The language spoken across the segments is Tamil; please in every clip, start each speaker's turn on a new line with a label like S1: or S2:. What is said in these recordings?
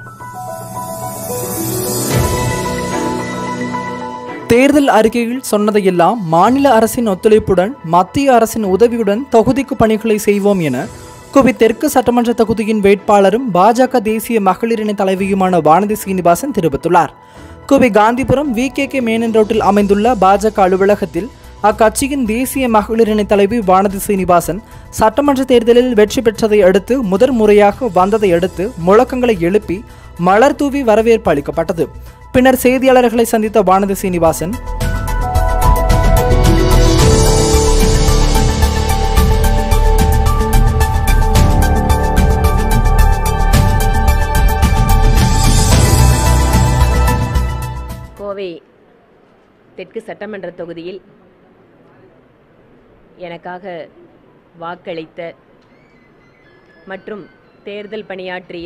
S1: தேர்தல் அறிக்கையில் சொன்னதையெல்லாம் மாநில அரசின் ஒத்துழைப்புடன் மத்திய அரசின் உதவியுடன் தொகுதிக்கு பணிகளை செய்வோம் என குவி தெற்கு சட்டமன்ற தொகுதியின் வேட்பாளரும் பாஜக தேசிய மகளிரணி தலைவியுமான வானதி சீனிவாசன் தெரிவித்துள்ளார் குவி Gandhipuram V K K Menon ரோட்டில் அமைந்துள்ள பாஜக அலுவலகத்தில் அக்கட்சியின் தேசிய மகளிரணி தலைவி வானதி சீனிவாசன் சட்டமன்ற தேர்தலில் வெற்றி பெற்றதை அடுத்து முதல் முறையாக வந்ததை அடுத்து முழக்கங்களை எழுப்பி மலர் தூவி வரவேற்பு அளிக்கப்பட்டது பின்னர் செய்தியாளர்களை சந்தித்த வானதி சீனிவாசன்
S2: கோவை தெற்கு சட்டமன்ற தொகுதியில் எனக்காக வாக்களித்த மற்றும் தேர்தல் பணியாற்றிய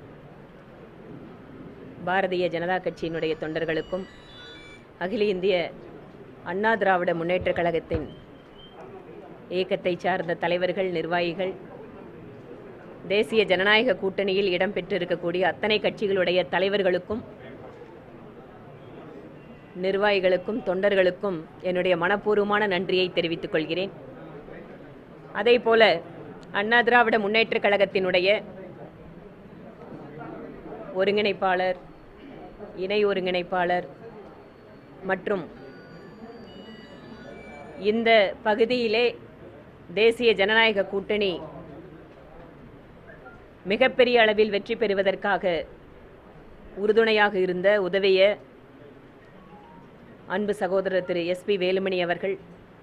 S2: பாரதிய ஜனதா கட்சியினுடைய தொண்டர்களுக்கும் அகில இந்திய அண்ணா திராவிட முன்னேற்றக் கழகத்தின் இயக்கத்தை சார்ந்த தலைவர்கள் நிர்வாகிகள் தேசிய ஜனநாயக கூட்டணியில் இடம்பெற்றிருக்கக்கூடிய அத்தனை கட்சிகளுடைய தலைவர்களுக்கும் நிர்வாகிகளுக்கும் தொண்டர்களுக்கும் என்னுடைய மனப்பூர்வமான நன்றியை தெரிவித்துக் கொள்கிறேன் அதே போல அண்ணா திராவிட முன்னேற்றக் கழகத்தினுடைய ஒருங்கிணைப்பாளர் இணை ஒருங்கிணைப்பாளர் மற்றும் இந்த பகுதியிலே தேசிய ஜனநாயக கூட்டணி மிகப்பெரிய அளவில் வெற்றி பெறுவதற்காக உறுதுணையாக இருந்த உதவிய அன்பு சகோதரர் திரு எஸ்பி வேலுமணி அவர்கள்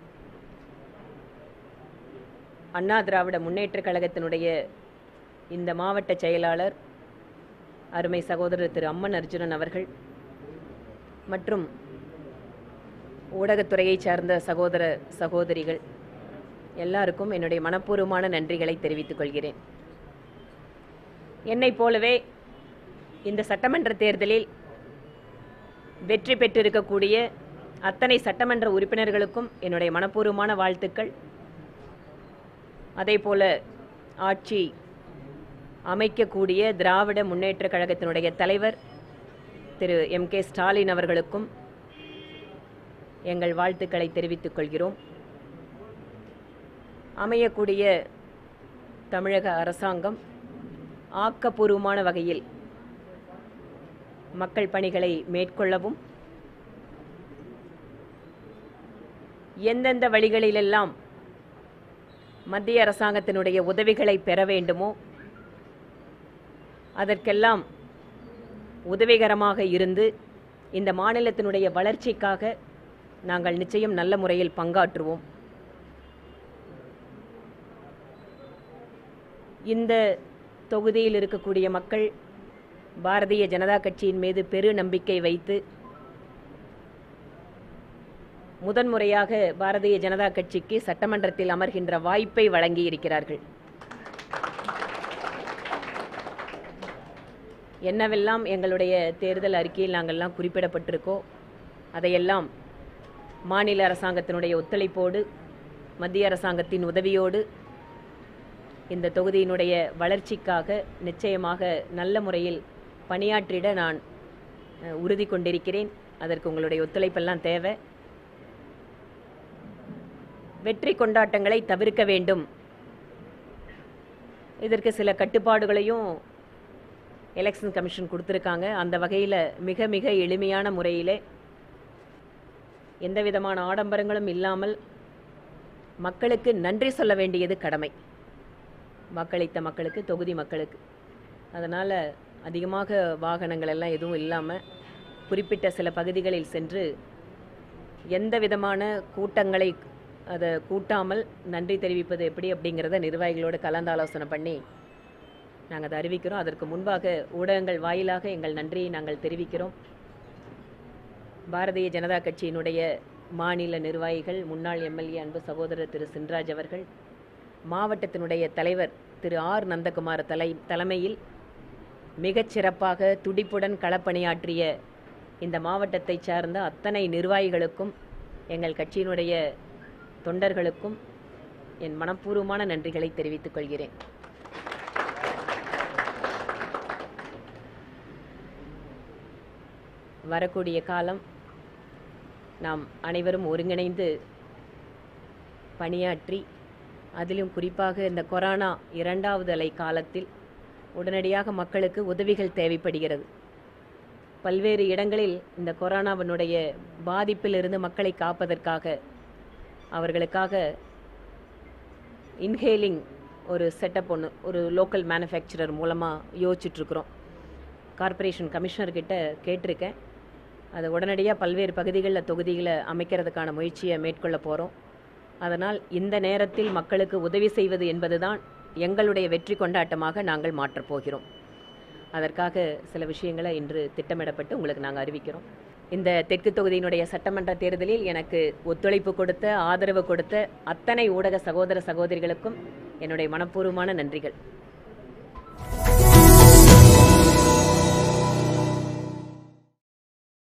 S2: அண்ணா திராவிட முன்னேற்றக் கழகத்தினுடைய இந்த மாவட்ட செயலாளர் அருமை சகோதரர் திரு அம்மன் அர்ஜுனன் அவர்கள் மற்றும் ஊடகத்துறையை சார்ந்த சகோதர சகோதரிகள் எல்லாருக்கும் என்னுடைய மனப்பூர்வமான நன்றிகளை தெரிவித்துக் கொள்கிறேன் என்னைப் போலவே இந்த சட்டமன்ற தேர்தலில் வெற்றி பெற்றிருக்கக்கூடிய அத்தனை சட்டமன்ற உறுப்பினர்களுக்கும் என்னுடைய மனப்பூர்வமான வாழ்த்துக்கள் அதேபோல ஆட்சி அமைக்கக்கூடிய திராவிட முன்னேற்றக் கழகத்தினுடைய தலைவர் திரு எம் கே ஸ்டாலின் அவர்களுக்கும் எங்கள் வாழ்த்துக்களை தெரிவித்துக் கொள்கிறோம் அமையக்கூடிய தமிழக அரசாங்கம் ஆக்கப்பூர்வமான வகையில் மக்கள் பணிகளை மேற்கொள்ளவும் எந்தெந்த வழிகளிலெல்லாம் மத்திய அரசாங்கத்தினுடைய உதவிகளை பெற வேண்டுமோ அதற்கெல்லாம் உதவிகரமாக இருந்து இந்த மாநிலத்தினுடைய வளர்ச்சிக்காக நாங்கள் நிச்சயம் நல்ல முறையில் பங்காற்றுவோம் இந்த தொகுதியில் இருக்கக்கூடிய மக்கள் பாரதிய ஜனதா கட்சியின் மீது பெரு நம்பிக்கை வைத்து முதன்முறையாக பாரதிய ஜனதா கட்சிக்கு சட்டமன்றத்தில் அமர்கின்ற வாய்ப்பை வழங்கி இருக்கிறார்கள் என்னவெல்லாம் எங்களுடைய தேர்தல் அறிக்கையில் நாங்கள்லாம் குறிப்பிடப்பட்டிருக்கோ அதையெல்லாம் மாநில அரசாங்கத்தினுடைய ஒத்துழைப்போடு மத்திய அரசாங்கத்தின் உதவியோடு இந்த தொகுதியினுடைய வளர்ச்சிக்காக நிச்சயமாக நல்ல முறையில் பணியாற்றிட நான் அஹ், உறுதி கொண்டிருக்கிறேன் அதற்கு உங்களுடைய ஒத்துழைப்பெல்லாம் தேவை வெற்றி கொண்டாட்டங்களை தவிர்க்க வேண்டும் இதற்கு சில கட்டுப்பாடுகளையும் எலெக்ஷன் கமிஷன் கொடுத்துருக்காங்க அந்த வகையில் மிக மிக எளிமையான முறையிலே எந்த விதமான ஆடம்பரங்களும் இல்லாமல் மக்களுக்கு நன்றி சொல்ல வேண்டியது கடமை வாக்களித்த மக்களுக்கு தொகுதி மக்களுக்கு அதனால் அதிகமாக வாகனங்கள் எல்லாம் எதுவும் இல்லாமல் குறிப்பிட்ட சில பகுதிகளில் சென்று எந்த விதமான கூட்டங்களை அதை கூட்டாமல் நன்றி தெரிவிப்பது எப்படி அப்படிங்கிறத நிர்வாகிகளோடு கலந்தாலோசனை பண்ணி நாங்கள் அதை அறிவிக்கிறோம் அதற்கு முன்பாக ஊடகங்கள் வாயிலாக எங்கள் நன்றியை நாங்கள் தெரிவிக்கிறோம் பாரதிய ஜனதா கட்சியினுடைய மாநில நிர்வாகிகள் முன்னாள் எம்எல்ஏ அன்பு சகோதரர் திரு சின்ராஜ் அவர்கள் மாவட்டத்தினுடைய தலைவர் திரு ஆர் நந்தகுமார் தலை தலைமையில் மிகச் சிறப்பாக துடிப்புடன் களப்பணியாற்றிய இந்த மாவட்டத்தை சார்ந்த அத்தனை நிர்வாகிகளுக்கும் எங்கள் கட்சியினுடைய தொண்டர்களுக்கும் என் மனப்பூர்வமான நன்றிகளை தெரிவித்துக் கொள்கிறேன் வரக்கூடிய காலம் நாம் அனைவரும் ஒருங்கிணைந்து பணியாற்றி அதிலும் குறிப்பாக இந்த கொரோனா இரண்டாவது அலை காலத்தில் உடனடியாக மக்களுக்கு உதவிகள் தேவைப்படுகிறது பல்வேறு இடங்களில் இந்த கொரோனாவினுடைய பாதிப்பிலிருந்து மக்களை காப்பதற்காக அவர்களுக்காக இன்ஹேலிங் ஒரு செட்டப் ஒன்று ஒரு லோக்கல் மேனுஃபேக்சரர் மூலமாக யோசிச்சுட்ருக்குறோம் கார்ப்பரேஷன் கமிஷனர்கிட்ட கேட்டிருக்கேன் அதை உடனடியாக பல்வேறு பகுதிகளில் தொகுதிகளை அமைக்கிறதுக்கான முயற்சியை மேற்கொள்ள போகிறோம் அதனால் இந்த நேரத்தில் மக்களுக்கு உதவி செய்வது என்பதுதான் எங்களுடைய வெற்றி கொண்டாட்டமாக நாங்கள் மாற்றப் போகிறோம் அதற்காக சில விஷயங்களை இன்று திட்டமிடப்பட்டு உங்களுக்கு நாங்கள் அறிவிக்கிறோம் இந்த தெற்கு தொகுதியினுடைய சட்டமன்ற தேர்தலில் எனக்கு ஒத்துழைப்பு கொடுத்த ஆதரவு கொடுத்த அத்தனை ஊடக சகோதர சகோதரிகளுக்கும் என்னுடைய மனப்பூர்வமான நன்றிகள்